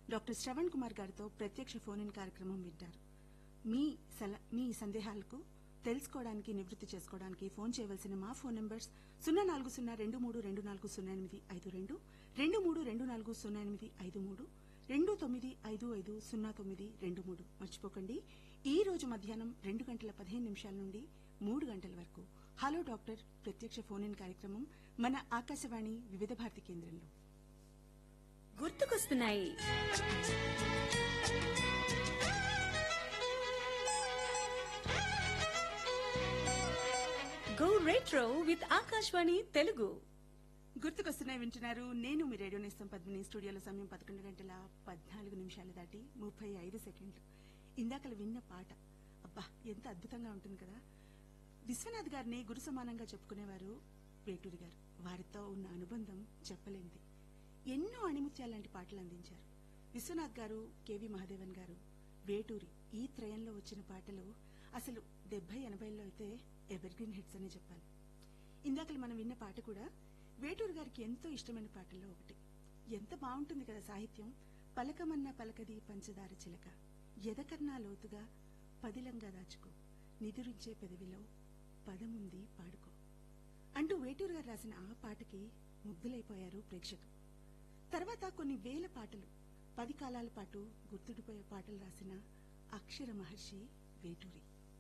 doctor Shravan Kumar గారితో ప్రత్యక్ష phone in కార్యక్రమం వింటారు మీ సల మీ సందేహాలకు తెలుసుకోవడానికి నివృత్తి చేసుకోవడానికి ఫోన్ చేయవలసిన మా ఫోన్ నంబర్స్ సున్నా నాలుగు సున్నా రెండు మూడు రెండు నాలుగు సున్నా ఎనిమిది ఐదు రెండు రెండు మూడు రెండు నాలుగు సున్నా ఎనిమిది ఐదు మూడు రెండు తొమ్మిది ఐదు ఐదు సున్నా తొమ్మిది రెండు మూడు మర్చిపోకండి ఈ రోజు మధ్యాహ్నం రెండు గంటల పదిహేను నిమిషాల నుండి మూడు గంటల వరకు హలో డాక్టర్ ప్రత్యక్ష ఫోన్ ఇన్ కార్యక్రమం మన ఆకాశవాణి వివిధ భారతి కేంద్రంలో గుర్తుకొస్తున్నాయి go retro with Akashvani Telugu గుర్తుకొస్తున్నాయి వింటున్నారు నేను మీ రేడియో నేస్తం పద్మిని స్టూడియోలో సమయం పదకొండు గంటల పద్నాలుగు నిమిషాలు దాటి ముప్పై ఐదు సెకండ్లు ఇందాకల విన్న పాట అబ్బా ఎంత అద్భుతంగా ఉంటుంది కదా విశ్వనాథ్ గారిని గురు సమానంగా చెప్పుకునేవారు వేటూరి గారు వారితో ఉన్న అనుబంధం చెప్పలేనిది ఎన్నో అణిముత్యాల లాంటి పాటలు అందించారు విశ్వనాథ్ గారు కెవి మహాదేవన్ గారు వేటూరి ఈ త్రయంలో వచ్చిన పాటలు అసలు డెబ్బై ఎనభైలో అయితే ఎవర్గ్రీన్ హిట్స్ అనే చెప్పాలి ఇందాకలు మనం విన్న పాట కూడా వేటూరు గారికి ఎంతో ఇష్టమైన పాటల్లో ఒకటి ఎంత బాగుంటుంది కదా సాహిత్యం పలకమన్న పలకది పంచదార చిలక ఎదకన్నా లోతుగా పదిలంగా దాచుకో నిదురించే పెదవిలో పదముంది పాడుకో అంటూ వేటూరు గారు రాసిన ఆ పాటకి ముగ్ధులైపోయారు ప్రేక్షకులు తర్వాత కొన్ని వేల పాటలు పది కాలాల పాటు గుర్తుండిపోయే పాటలు రాసిన అక్షర మహర్షి వేటూరి